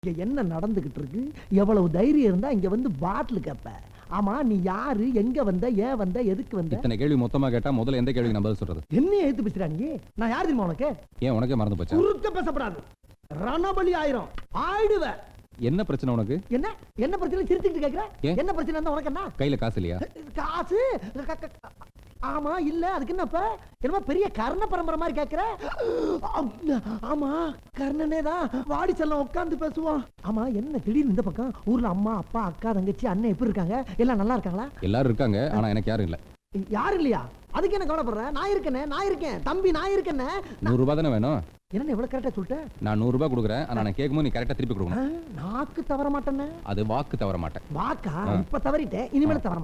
இங்க என்ன நடந்துகிட்டு இருக்கு எவ்வளவு தைரியம் இருந்தா இங்க வந்து பாட்டில் கேப்ப ஆமா நீ யாரு எங்க வந்த ஏன் வந்த எதுக்கு வந்த இத்தனை கேள்வி மொத்தமா கேட்டா முதல்ல எந்த கேள்விக்கு நான் பதில் சொல்றது என்ன எழுத்து பேசுறா நீ நான் யார் தெரியுமா உனக்கு ஏன் உனக்கே மறந்து போச்சா குறுக்க பேசப்படாது ரணபலி ஆயிரும் ஆயிடுவ என்ன பிரச்சனை உனக்கு என்ன என்ன பிரச்சனை சிரிச்சுக்கிட்டு கேக்குற ஏன்? என்ன பிரச்சனை இருந்தா உனக்கு என்ன கையில காசு இல்லையா காசு க- க- க- ஆமா இல்ல அதுக்கு என்னப்ப என்னமோ பெரிய கர்ண பரம்பரை மாதிரி கேக்குற ஆம், ஆமா கர்ணனே தான் வாடி செல்லம் உட்கார்ந்து பேசுவோம் ஆமா என்ன திடீர்னு இந்த பக்கம் ஊர்ல அம்மா அப்பா அக்கா தங்கச்சி அண்ணன் எப்படி இருக்காங்க எல்லாம் நல்லா இருக்காங்களா எல்லாரும் இருக்காங்க ஆனா எனக்கு யாரும் இல்ல யாரும் இல்லையா அதுக்கு என்ன கவலைப்படுற நான் இருக்கேனே நான் இருக்கேன் தம்பி நான் இருக்கேனே நூறு ரூபாய் தானே வேணும் என்ன இவ்வளவு கரெக்டா சொல்லிட்டேன் நான் நூறு ரூபாய் கொடுக்குறேன் ஆனா நான் கேட்கும்போது நீ கரெக்டா திருப்பி கொடுக்கணும் நாக்கு தவற மாட்டேன்னு அது வாக்கு தவற மாட்டேன் வாக்கா ஆ. இப்ப தவறிட்டேன் இனிமேல தவற